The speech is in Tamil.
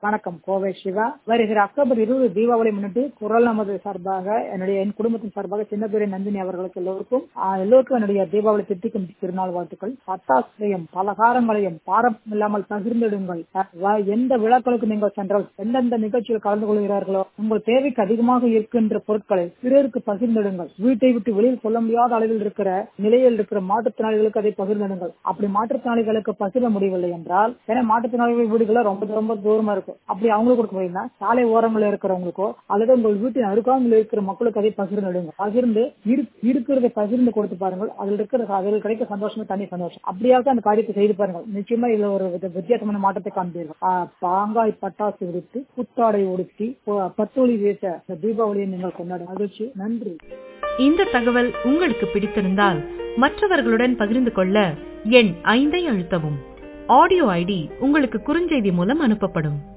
வணக்கம் கோவை சிவா வருகிற அக்டோபர் இருபது தீபாவளி முன்னிட்டு குரல் நமது சார்பாக என்னுடைய என் குடும்பத்தின் சார்பாக சின்னதுரை நந்தினி அவர்களுக்கு எல்லோருக்கும் ஆஹ், எல்லோருக்கும் என்னுடைய தீபாவளி திட்டிக்கும் திருநாள் வாழ்த்துக்கள் பட்டாசையும் பலகாரங்களையும் பாரம் இல்லாமல் பகிர்ந்திடுங்கள் அஹ், வ- எந்த விழாக்களுக்கு நீங்கள் சென்றால் எந்தெந்த நிகழ்ச்சியில் கலந்து கொள்கிறார்களோ உங்கள் தேவைக்கு அதிகமாக இருக்கின்ற பொருட்களை பிறருக்கு பகிர்ந்திடுங்கள் வீட்டை விட்டு வெளியில் சொல்ல முடியாத அளவில் இருக்கிற நிலையில் இருக்கிற மாற்றுத்திறனாளிகளுக்கு அதை பகிர்ந்திடுங்கள் அப்படி மாற்றுத்திறனாளிகளுக்கு பகிர முடியவில்லை என்றால் ஏன்னா மாற்றுத்திறனாளிகள் வீடுகள் ரொம்ப ரொம்ப தூரமா இருக்கும் அப்படி அவங்களுக்கு கொடுக்க முடியும்னா சாலை ஓரங்களில் இருக்கிறவங்களுக்கோ அல்லது உங்கள் வீட்டின் அருகாமையில் இருக்கிற மக்களுக்கு அதை பகிர்ந்திடுங்க பகிர்ந்து இரு- இருக்கிறதை பகிர்ந்து கொடுத்து பாருங்கள் அதில் இருக்கிற அதில் கிடைக்க சந்தோஷமே தனி சந்தோஷம் அப்படியாக அந்த காரியத்தை செய்து பாருங்கள் நிச்சயமா இதுல ஒரு வித- வித்தியாசமான மாற்றத்தை காண்பீர்கள் ஆஹ், பாங்காய் பட்டாசு வெடித்து புத்தாடை உடுத்தி ப- பத்தொளி வீச இந்த தீபாவளியை நீங்கள் கொண்டாடும் மகிழ்ச்சி நன்றி இந்த தகவல் உங்களுக்கு பிடித்திருந்தால் மற்றவர்களுடன் பகிர்ந்து கொள்ள எண் ஐந்தை அழுத்தவும் ஆடியோ ஐடி உங்களுக்கு குறுஞ்செய்தி மூலம் அனுப்பப்படும்